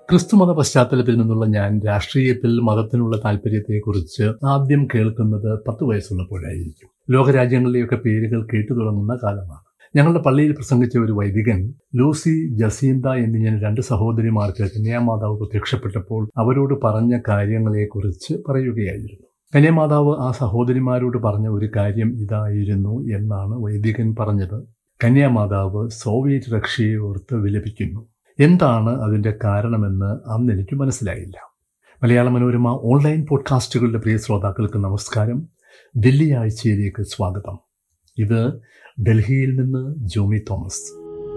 ക്രിസ്തുമത പശ്ചാത്തലത്തിൽ നിന്നുള്ള ഞാൻ രാഷ്ട്രീയത്തിൽ മതത്തിനുള്ള താല്പര്യത്തെക്കുറിച്ച് ആദ്യം കേൾക്കുന്നത് പത്ത് വയസ്സുള്ളപ്പോഴായിരിക്കും ലോകരാജ്യങ്ങളിലെയൊക്കെ പേരുകൾ കേട്ടു തുടങ്ങുന്ന കാലമാണ് ഞങ്ങളുടെ പള്ളിയിൽ പ്രസംഗിച്ച ഒരു വൈദികൻ ലൂസി ജസീന്ത എന്നിങ്ങനെ രണ്ട് സഹോദരിമാർക്ക് കന്യാമാതാവ് പ്രത്യക്ഷപ്പെട്ടപ്പോൾ അവരോട് പറഞ്ഞ കാര്യങ്ങളെക്കുറിച്ച് പറയുകയായിരുന്നു കന്യാമാതാവ് ആ സഹോദരിമാരോട് പറഞ്ഞ ഒരു കാര്യം ഇതായിരുന്നു എന്നാണ് വൈദികൻ പറഞ്ഞത് കന്യാമാതാവ് സോവിയറ്റ് റഷ്യയെ ഓർത്ത് വിലപിക്കുന്നു എന്താണ് അതിൻ്റെ കാരണമെന്ന് അന്ന് എനിക്ക് മനസ്സിലായില്ല മലയാള മനോരമ ഓൺലൈൻ പോഡ്കാസ്റ്റുകളുടെ പ്രിയ ശ്രോതാക്കൾക്ക് നമസ്കാരം ദില്ലി ആഴ്ചയിലേക്ക് സ്വാഗതം ഇത് ഡൽഹിയിൽ നിന്ന് ജോമി തോമസ്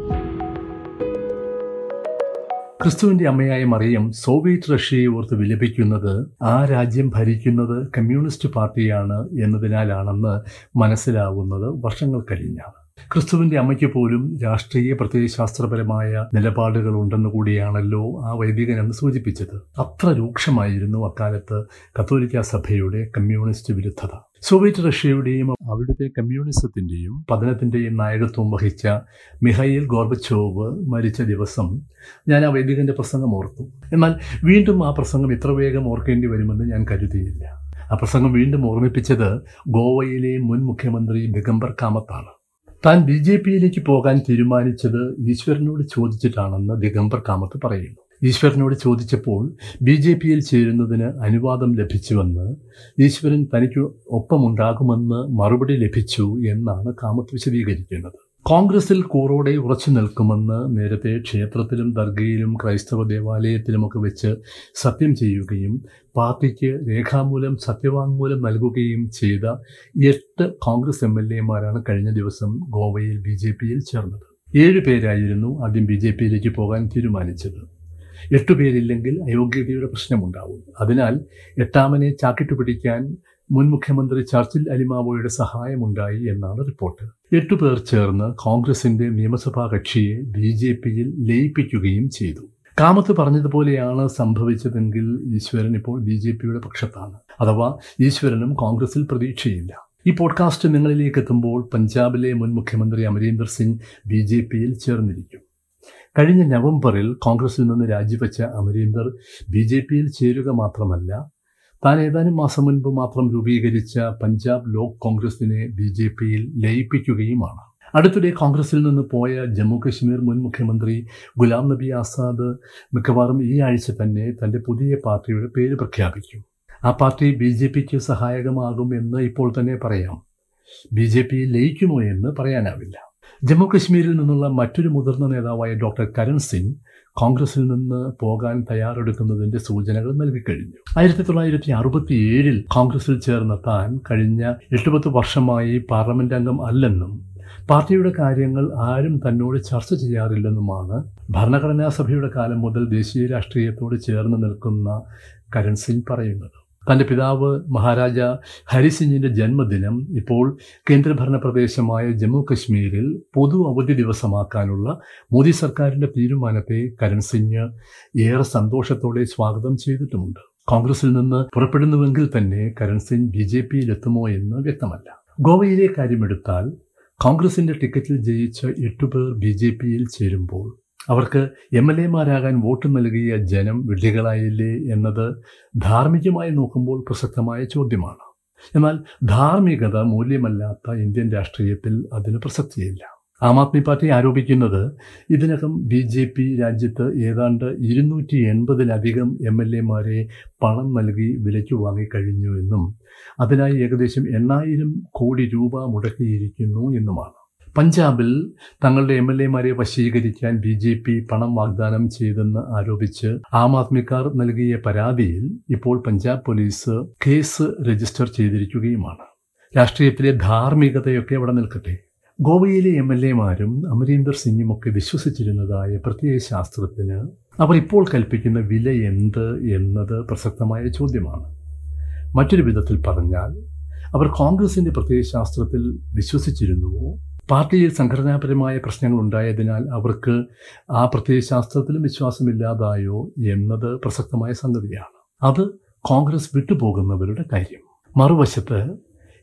ക്രിസ്തുവിന്റെ അമ്മയായ മറിയം സോവിയറ്റ് റഷ്യയെ ഓർത്ത് വിലപിക്കുന്നത് ആ രാജ്യം ഭരിക്കുന്നത് കമ്മ്യൂണിസ്റ്റ് പാർട്ടിയാണ് എന്നതിനാലാണെന്ന് മനസ്സിലാവുന്നത് വർഷങ്ങൾ കഴിഞ്ഞാണ് ക്രിസ്തുവിന്റെ അമ്മയ്ക്ക് പോലും രാഷ്ട്രീയ പ്രത്യയശാസ്ത്രപരമായ നിലപാടുകൾ ഉണ്ടെന്ന് കൂടിയാണല്ലോ ആ വൈദികൻ എന്ന് സൂചിപ്പിച്ചത് അത്ര രൂക്ഷമായിരുന്നു അക്കാലത്ത് കത്തോലിക്ക സഭയുടെ കമ്മ്യൂണിസ്റ്റ് വിരുദ്ധത സോവിയറ്റ് റഷ്യയുടെയും അവിടുത്തെ കമ്മ്യൂണിസത്തിന്റെയും പതനത്തിന്റെയും നായകത്വം വഹിച്ച മിഹൈൽ ഗോർബച്ചോവ് മരിച്ച ദിവസം ഞാൻ ആ വൈദികന്റെ പ്രസംഗം ഓർത്തു എന്നാൽ വീണ്ടും ആ പ്രസംഗം ഇത്ര വേഗം ഓർക്കേണ്ടി വരുമെന്ന് ഞാൻ കരുതിയില്ല ആ പ്രസംഗം വീണ്ടും ഓർമ്മിപ്പിച്ചത് ഗോവയിലെ മുൻ മുഖ്യമന്ത്രി ദിഗംബർ കാമത്താണ് താൻ ബി ജെ പിയിലേക്ക് പോകാൻ തീരുമാനിച്ചത് ഈശ്വരനോട് ചോദിച്ചിട്ടാണെന്ന് ദിഗംബർ കാമത്ത് പറയുന്നു ഈശ്വരനോട് ചോദിച്ചപ്പോൾ ബി ജെ പിയിൽ ചേരുന്നതിന് അനുവാദം ലഭിച്ചുവെന്ന് ഈശ്വരൻ തനിക്ക് ഒപ്പമുണ്ടാകുമെന്ന് മറുപടി ലഭിച്ചു എന്നാണ് കാമത്ത് വിശദീകരിക്കുന്നത് കോൺഗ്രസിൽ കൂറോടെ ഉറച്ചു നിൽക്കുമെന്ന് നേരത്തെ ക്ഷേത്രത്തിലും ദർഗയിലും ക്രൈസ്തവ ദേവാലയത്തിലുമൊക്കെ വെച്ച് സത്യം ചെയ്യുകയും പാർട്ടിക്ക് രേഖാമൂലം സത്യവാങ്മൂലം നൽകുകയും ചെയ്ത എട്ട് കോൺഗ്രസ് എം എൽ എമാരാണ് കഴിഞ്ഞ ദിവസം ഗോവയിൽ ബി ജെ പിയിൽ ചേർന്നത് ഏഴ് പേരായിരുന്നു ആദ്യം ബി ജെ പിയിലേക്ക് പോകാൻ തീരുമാനിച്ചത് എട്ടു പേരില്ലെങ്കിൽ അയോഗ്യതയുടെ പ്രശ്നമുണ്ടാവും അതിനാൽ എട്ടാമനെ ചാക്കിട്ടു പിടിക്കാൻ മുൻ മുഖ്യമന്ത്രി ചർച്ചിൽ അലിമാവോയുടെ സഹായമുണ്ടായി എന്നാണ് റിപ്പോർട്ട് എട്ടു പേർ ചേർന്ന് കോൺഗ്രസിന്റെ നിയമസഭാ കക്ഷിയെ ബി ജെ പിയിൽ ലയിപ്പിക്കുകയും ചെയ്തു കാമത്ത് പറഞ്ഞതുപോലെയാണ് സംഭവിച്ചതെങ്കിൽ ഈശ്വരൻ ഇപ്പോൾ ബി ജെ പിയുടെ പക്ഷത്താണ് അഥവാ ഈശ്വരനും കോൺഗ്രസിൽ പ്രതീക്ഷയില്ല ഈ പോഡ്കാസ്റ്റ് നിങ്ങളിലേക്ക് എത്തുമ്പോൾ പഞ്ചാബിലെ മുൻ മുഖ്യമന്ത്രി അമരീന്ദർ സിംഗ് ബി ജെ പിയിൽ ചേർന്നിരിക്കും കഴിഞ്ഞ നവംബറിൽ കോൺഗ്രസിൽ നിന്ന് രാജിവെച്ച അമരീന്ദർ ബി ജെ പിയിൽ ചേരുക മാത്രമല്ല താൻ ഏതാനും മാസം മുൻപ് മാത്രം രൂപീകരിച്ച പഞ്ചാബ് ലോക് കോൺഗ്രസിനെ ബി ജെ പിയിൽ ലയിപ്പിക്കുകയുമാണ് അടുത്തിടെ കോൺഗ്രസിൽ നിന്ന് പോയ ജമ്മു കശ്മീർ മുൻ മുഖ്യമന്ത്രി ഗുലാം നബി ആസാദ് മിക്കവാറും ഈ ആഴ്ച തന്നെ തന്റെ പുതിയ പാർട്ടിയുടെ പേര് പ്രഖ്യാപിക്കും ആ പാർട്ടി ബി ജെ പിക്ക് സഹായകമാകും എന്ന് ഇപ്പോൾ തന്നെ പറയാം ബി ജെ പിയിൽ ലയിക്കുമോ എന്ന് പറയാനാവില്ല ജമ്മു കശ്മീരിൽ നിന്നുള്ള മറ്റൊരു മുതിർന്ന നേതാവായ ഡോക്ടർ കരൺ സിംഗ് കോൺഗ്രസിൽ നിന്ന് പോകാൻ തയ്യാറെടുക്കുന്നതിന്റെ സൂചനകൾ നൽകിക്കഴിഞ്ഞു ആയിരത്തി തൊള്ളായിരത്തി അറുപത്തി ഏഴിൽ കോൺഗ്രസിൽ ചേർന്ന താൻ കഴിഞ്ഞ എട്ടുപത്ത് വർഷമായി പാർലമെന്റ് അംഗം അല്ലെന്നും പാർട്ടിയുടെ കാര്യങ്ങൾ ആരും തന്നോട് ചർച്ച ചെയ്യാറില്ലെന്നുമാണ് ഭരണഘടനാ സഭയുടെ കാലം മുതൽ ദേശീയ രാഷ്ട്രീയത്തോട് ചേർന്ന് നിൽക്കുന്ന കരൺ സിംഗ് പറയുന്നത് തൻ്റെ പിതാവ് മഹാരാജ ഹരിസിംഗിൻ്റെ ജന്മദിനം ഇപ്പോൾ കേന്ദ്രഭരണ പ്രദേശമായ ജമ്മു കശ്മീരിൽ പൊതു അവധി ദിവസമാക്കാനുള്ള മോദി സർക്കാരിൻ്റെ തീരുമാനത്തെ കരൺ സിംഗ് ഏറെ സന്തോഷത്തോടെ സ്വാഗതം ചെയ്തിട്ടുമുണ്ട് കോൺഗ്രസിൽ നിന്ന് പുറപ്പെടുന്നുവെങ്കിൽ തന്നെ കരൺ സിംഗ് ബി ജെ പിയിൽ എത്തുമോ എന്ന് വ്യക്തമല്ല ഗോവയിലെ കാര്യമെടുത്താൽ കോൺഗ്രസിന്റെ ടിക്കറ്റിൽ ജയിച്ച എട്ടുപേർ ബി ജെ പിയിൽ ചേരുമ്പോൾ അവർക്ക് എം എൽ എമാരാകാൻ വോട്ട് നൽകിയ ജനം വിഡ്ഢികളായില്ലേ എന്നത് ധാർമ്മികമായി നോക്കുമ്പോൾ പ്രസക്തമായ ചോദ്യമാണ് എന്നാൽ ധാർമ്മികത മൂല്യമല്ലാത്ത ഇന്ത്യൻ രാഷ്ട്രീയത്തിൽ അതിന് പ്രസക്തിയില്ല ആം ആദ്മി പാർട്ടി ആരോപിക്കുന്നത് ഇതിനകം ബി ജെ പി രാജ്യത്ത് ഏതാണ്ട് ഇരുന്നൂറ്റി എൺപതിലധികം എം എൽ എമാരെ പണം നൽകി വിലയ്ക്ക് വാങ്ങിക്കഴിഞ്ഞു എന്നും അതിനായി ഏകദേശം എണ്ണായിരം കോടി രൂപ മുടക്കിയിരിക്കുന്നു എന്നുമാണ് പഞ്ചാബിൽ തങ്ങളുടെ എം എൽ എമാരെ വശീകരിക്കാൻ ബി ജെ പി പണം വാഗ്ദാനം ചെയ്തെന്ന് ആരോപിച്ച് ആം ആദ്മിക്കാർ നൽകിയ പരാതിയിൽ ഇപ്പോൾ പഞ്ചാബ് പോലീസ് കേസ് രജിസ്റ്റർ ചെയ്തിരിക്കുകയുമാണ് രാഷ്ട്രീയത്തിലെ ധാർമ്മികതയൊക്കെ അവിടെ നിൽക്കട്ടെ ഗോവയിലെ എം എൽ എമാരും അമരീന്ദർ സിംഗുമൊക്കെ വിശ്വസിച്ചിരുന്നതായ പ്രത്യയ ശാസ്ത്രത്തിന് അവർ ഇപ്പോൾ കൽപ്പിക്കുന്ന വില എന്ത് എന്നത് പ്രസക്തമായ ചോദ്യമാണ് മറ്റൊരു വിധത്തിൽ പറഞ്ഞാൽ അവർ കോൺഗ്രസിന്റെ പ്രത്യയശാസ്ത്രത്തിൽ വിശ്വസിച്ചിരുന്നുവോ പാർട്ടിയിൽ സംഘടനാപരമായ പ്രശ്നങ്ങൾ ഉണ്ടായതിനാൽ അവർക്ക് ആ പ്രത്യയശാസ്ത്രത്തിലും വിശ്വാസമില്ലാതായോ എന്നത് പ്രസക്തമായ സംഗതിയാണ് അത് കോൺഗ്രസ് വിട്ടുപോകുന്നവരുടെ കാര്യം മറുവശത്ത്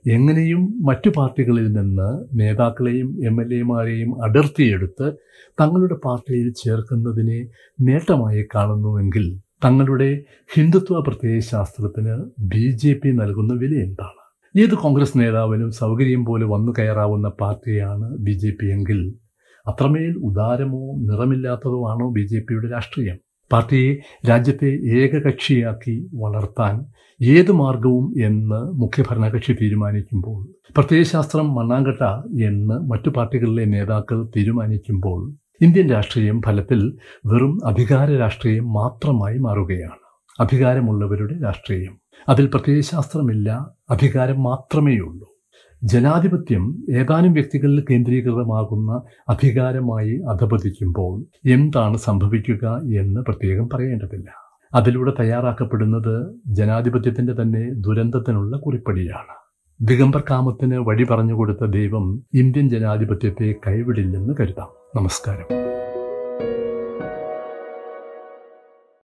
എങ്ങനെയും മറ്റു പാർട്ടികളിൽ നിന്ന് നേതാക്കളെയും എം എൽ എമാരെയും അടർത്തിയെടുത്ത് തങ്ങളുടെ പാർട്ടിയിൽ ചേർക്കുന്നതിനെ നേട്ടമായി കാണുന്നുവെങ്കിൽ തങ്ങളുടെ ഹിന്ദുത്വ പ്രത്യയശാസ്ത്രത്തിന് ബി ജെ പി നൽകുന്ന വില എന്താണ് ഏത് കോൺഗ്രസ് നേതാവിനും സൗകര്യം പോലെ വന്നു കയറാവുന്ന പാർട്ടിയാണ് ബി ജെ പി എങ്കിൽ അത്രമേൽ ഉദാരമോ നിറമില്ലാത്തതോ ആണോ ബി ജെ പിയുടെ രാഷ്ട്രീയം പാർട്ടിയെ രാജ്യത്തെ ഏകകക്ഷിയാക്കി വളർത്താൻ ഏത് മാർഗവും എന്ന് മുഖ്യഭരണകക്ഷി തീരുമാനിക്കുമ്പോൾ പ്രത്യയശാസ്ത്രം മണ്ണാങ്കട്ട എന്ന് മറ്റു പാർട്ടികളിലെ നേതാക്കൾ തീരുമാനിക്കുമ്പോൾ ഇന്ത്യൻ രാഷ്ട്രീയം ഫലത്തിൽ വെറും അധികാര രാഷ്ട്രീയം മാത്രമായി മാറുകയാണ് അധികാരമുള്ളവരുടെ രാഷ്ട്രീയം അതിൽ പ്രത്യയശാസ്ത്രമില്ല അധികാരം മാത്രമേയുള്ളൂ ജനാധിപത്യം ഏതാനും വ്യക്തികളിൽ കേന്ദ്രീകൃതമാകുന്ന അധികാരമായി അധപതിക്കുമ്പോൾ എന്താണ് സംഭവിക്കുക എന്ന് പ്രത്യേകം പറയേണ്ടതില്ല അതിലൂടെ തയ്യാറാക്കപ്പെടുന്നത് ജനാധിപത്യത്തിന്റെ തന്നെ ദുരന്തത്തിനുള്ള കുറിപ്പടിയാണ് ദിഗംബർ കാമത്തിന് വഴി പറഞ്ഞുകൊടുത്ത ദൈവം ഇന്ത്യൻ ജനാധിപത്യത്തെ കൈവിടില്ലെന്ന് കരുതാം നമസ്കാരം